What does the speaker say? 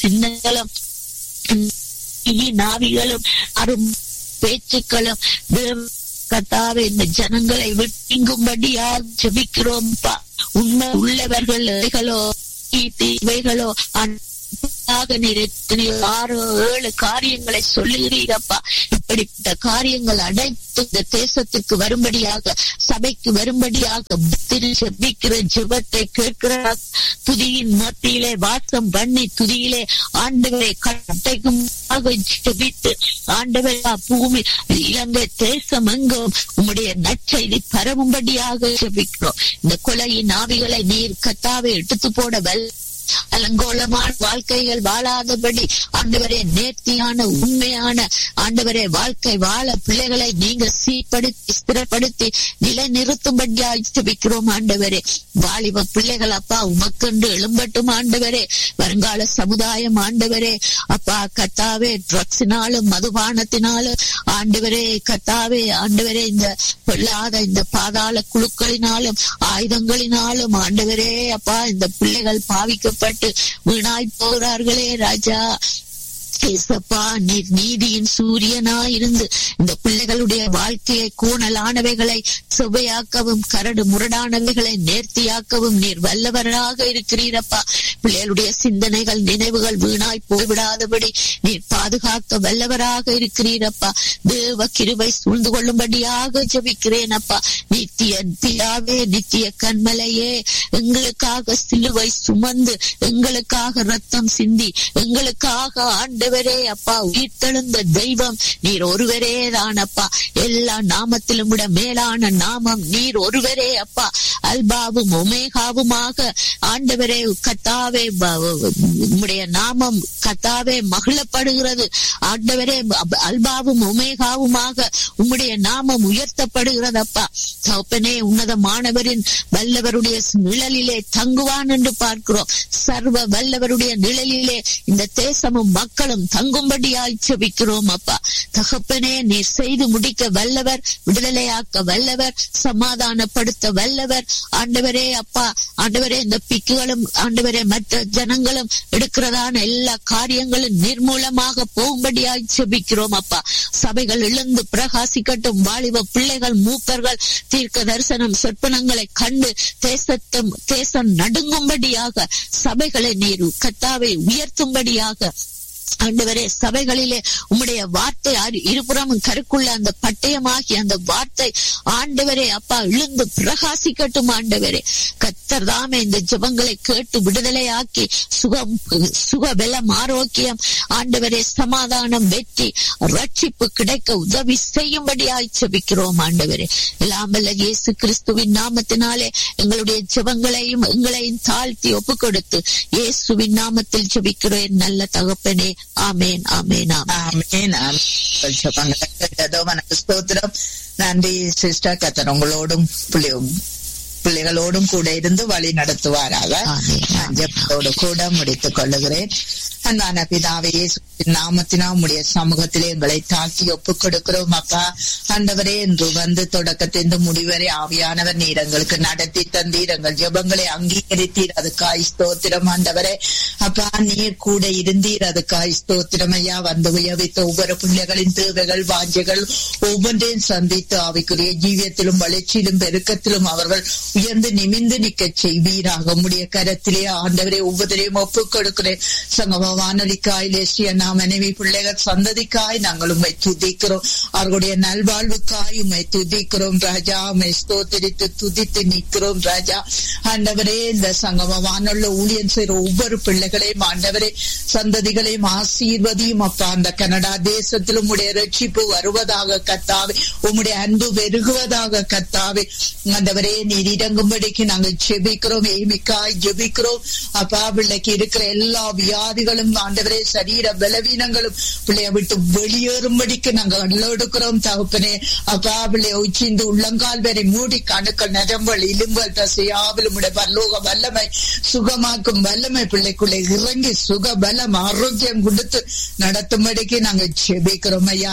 சின்னங்களும் நாவிகளும் அரும் பேச்சுக்களும் தேவ- கர்த்தாவே இந்த ஜனங்களை விட்டுங்கும்படியா ஜெபிக்கிறோம் உண்மை உள்ளவர்கள் இவைகளோ இவைகளோ அன்பாக நீர் எத்தனையோ ஆறு ஏழு காரியங்களை சொல்லுகிறீரப்பா இப்படிப்பட்ட காரியங்கள் அனைத்து இந்த தேசத்துக்கு வரும்படியாக சபைக்கு வரும்படியாக திரு ஜெபிக்கிற ஜெபத்தை கேட்கிற துதியின் மத்தியிலே வாசம் பண்ணி துதியிலே ஆண்டவரை கட்டைக்கும் ஜெபித்து ஆண்டவரா பூமி இலங்கை தேசம் எங்கும் உம்முடைய நற்செய்தி பரவும்படியாக ஜெபிக்கிறோம் இந்த கொலையின் ஆவிகளை நீர் கத்தாவை எடுத்து போட வல் அலங்கோலமான வாழ்க்கைகள் வாழாதபடி ஆண்டவரே நேர்த்தியான உண்மையான ஆண்டவரே வாழ்க்கை வாழ பிள்ளைகளை நீங்க சீர்படுத்தி ஸ்திரப்படுத்தி நிலைநிறுத்தும்படியாய் ஜெபிக்கிறோம் ஆண்டவரே வாலிப பிள்ளைகள் அப்பா உமக்கென்று எழும்பட்டும் ஆண்டவரே வருங்கால சமுதாயம் ஆண்டவரே அப்பா கத்தாவே ட்ரக்ஸினாலும் மதுபானத்தினாலும் ஆண்டவரே கத்தாவே ஆண்டவரே இந்த பொல்லாத இந்த பாதாள குழுக்களினாலும் ஆயுதங்களினாலும் ஆண்டவரே அப்பா இந்த பிள்ளைகள் பாவிக்கப்பட்டு வீணாய் போகிறார்களே ராஜா ஏசப்பா நீர் நீதியின் சூரியனா இருந்து இந்த பிள்ளைகளுடைய வாழ்க்கையை கூணலானவைகளை சுவையாக்கவும் கரடு முரடானவைகளை நேர்த்தியாக்கவும் நீர் வல்லவராக இருக்கிறீரப்பா பிள்ளைகளுடைய சிந்தனைகள் நினைவுகள் வீணாய் போய்விடாதபடி நீர் பாதுகாக்க வல்லவராக இருக்கிறீரப்பா தேவ கிருபை சூழ்ந்து கொள்ளும்படியாக ஜெபிக்கிறேன் அப்பா நித்திய பிதாவே நித்திய கண்மலையே எங்களுக்காக சிலுவை சுமந்து எங்களுக்காக ரத்தம் சிந்தி எங்களுக்காக ஆண்டவரே அப்பா உயிர்த்தெழுந்த தெய்வம் நீர் ஒருவரே தான் அப்பா எல்லா நாமத்திலும் விட மேலான நாமம் நீர் ஒருவரே அப்பா அல்பாவும் ஒமேகாவுமாக ஆண்டவரே கத்தாவே ப- உம்முடைய நாமம் கத்தாவே மகிழப்படுகிறது ஆண்டவரே அப்- அல்பாவும் ஒமேகாவுமாக உம்முடைய நாமம் உயர்த்தப்படுகிறது அப்பா தகப்பனே உன்னதமானவரின் வல்லவருடைய நிழலிலே தங்குவான் என்று பார்க்கிறோம் சர்வ வல்லவருடைய நிழலிலே இந்த தேசமும் மக்களும் தங்கும்படியாய் செபிக்கிறோம் அப்பா தகப்பனே நீர் செய்து முடிக்க வல்லவர் விடுதலையாக்க வல்லவர் சமாதானப்படுத்த வல்லவர் ஆண்டவரே அப்பா ஆண்டவரே இந்த பிக்குகளும் ஆண்டவரே மற்ற ஜனங்களும் எடுக்கிறதான எல்லா காரியங்களும் நிர்மூலமாக போகும்படியாய் செபிக்கிறோம் அப்பா சபைகள் எழுந்து பிரகாசிக்கட்டும் வாலிப பிள்ளைகள் மூப்பர்கள் தீர்க்க தரிசனம் சொற்பனங்களை கண்டு தேசத்தும் தேசம் நடுங்கும்படியாக சபைகளை நீர் கத்தாவை உயர்த்தும்படியாக ஆண்டவரே சபைகளிலே உம்முடைய வார்த்தை அரு- இருபுறமும் கருக்குள்ள அந்த பட்டயமாகி அந்த வார்த்தை ஆண்டவரே அப்பா இழுந்து பிரகாசிக்கட்டும் ஆண்டவரே கத்தர் தாமே இந்த ஜெபங்களை கேட்டு விடுதலையாக்கி சுகம் சுக பலம் ஆரோக்கியம் ஆண்டவரே சமாதானம் வெற்றி ரட்சிப்பு கிடைக்க உதவி செய்யும்படியாய் ஜெபிக்கிறோம் ஆண்டவரே இல்லாமல் இயேசு கிறிஸ்துவின் நாமத்தினாலே எங்களுடைய ஜெபங்களையும் எங்களையும் தாழ்த்தி ஒப்பு கொடுத்து இயேசுவின் நாமத்தில் ஜெபிக்கிறேன் நல்ல தகப்பனே ஆமேன் ஆமேன் ஆமேன் ஆமென், ஆமென். ஜெபங்களை கேட்டதோ உனக்கு ஸ்தோத்திரம் நன்றி சிஸ்டர் கத்தர் உங்களோடும் பிள்ளை- பிள்ளைகளோடும் கூட இருந்து வழி நடத்துவாராக ஆமென். நான் ஜெபத்தோடு கூட முடித்துக் கொள்ளுகிறேன் அன்பான பிதாவே இயேசுவின் நாமத்தினா உம்முடைய சமூகத்திலே எங்களை தாக்கி ஒப்புக் கொடுக்கிறோம் அப்பா ஆண்டவரே என்று வந்து தொடக்கத்திலிருந்து முடிவரை ஆவியானவர் நீர் எங்களுக்கு நடத்தி தந்தீர் எங்கள் ஜெபங்களை அங்கீகரித்தீர் அதுக்காய் ஸ்தோத்திரம் ஆண்டவரே அப்பா நீர் கூட இருந்தீர் அதுக்காய் ஸ்தோத்திரம் ஐயா வந்து உயர்வித்த ஒவ்வொரு பிள்ளைகளின் தேவைகள் வாஞ்சைகள் ஒவ்வொன்றையும் சந்தித்து அவைக்குரிய ஜீவியத்திலும் வளர்ச்சியிலும் பெருக்கத்திலும் அவர்கள் உயர்ந்து நிமிந்து நிக்க செய்வீராக உம்முடைய கரத்திலே ஆண்டவரே ஒவ்வொருவரையும் ஒப்புக் கொடுக்கிறேன் சங்கம வானொலிக்காய் லேசிய நாம் மனைவி பிள்ளைகள் சந்ததிக்காய் நாங்கள் உம்மை துதிக்கிறோம் அவர்களுடைய நல்வாழ்வுக்காய் உம்மை துதிக்கிறோம் ராஜா உம்மை ஸ்தோத்திரித்து துதித்து நிற்கிறோம் ராஜா ஆண்டவரே இந்த சங்கம வானொல்ல ஊழியன் செய்கிற ஒவ்வொரு பிள்ளைகளையும் ஆண்டவரே சந்ததிகளையும் ஆசீர்வதியும் அப்பா அந்த கனடா தேசத்தில் உம்முடைய ரட்சிப்பு வருவதாக கத்தாவே உம்முடைய அன்பு பெருகுவதாக கத்தாவே ஆண்டவரே நீர் இறங்கும்படிக்கு நாங்கள் ஜெபிக்கிறோம் ஏமிக்காய் ஜெபிக்கிறோம் அப்பா பிள்ளைக்கு இருக்கிற எல்லா வியாதிகளும் ஆண்டவரே சரீர பலவீனங்களும் பிள்ளைய விட்டு வெளியேறும்படிக்கு நாங்கள் எடுக்கிறோம் தகப்பனே அப்பா பிள்ளைய உச்சிந்து உள்ளங்கால் வரை மூடி கணுக்கள் நரம்பல் இலும்பல் தசையாவில் உடைய பரலோக வல்லமை சுகமாக்கும் வல்லமை பிள்ளைக்குள்ளே இறங்கி சுக பலம் ஆரோக்கியம் கொடுத்து நடத்தும்படிக்கு நாங்கள் ஜெபிக்கிறோம் ஐயா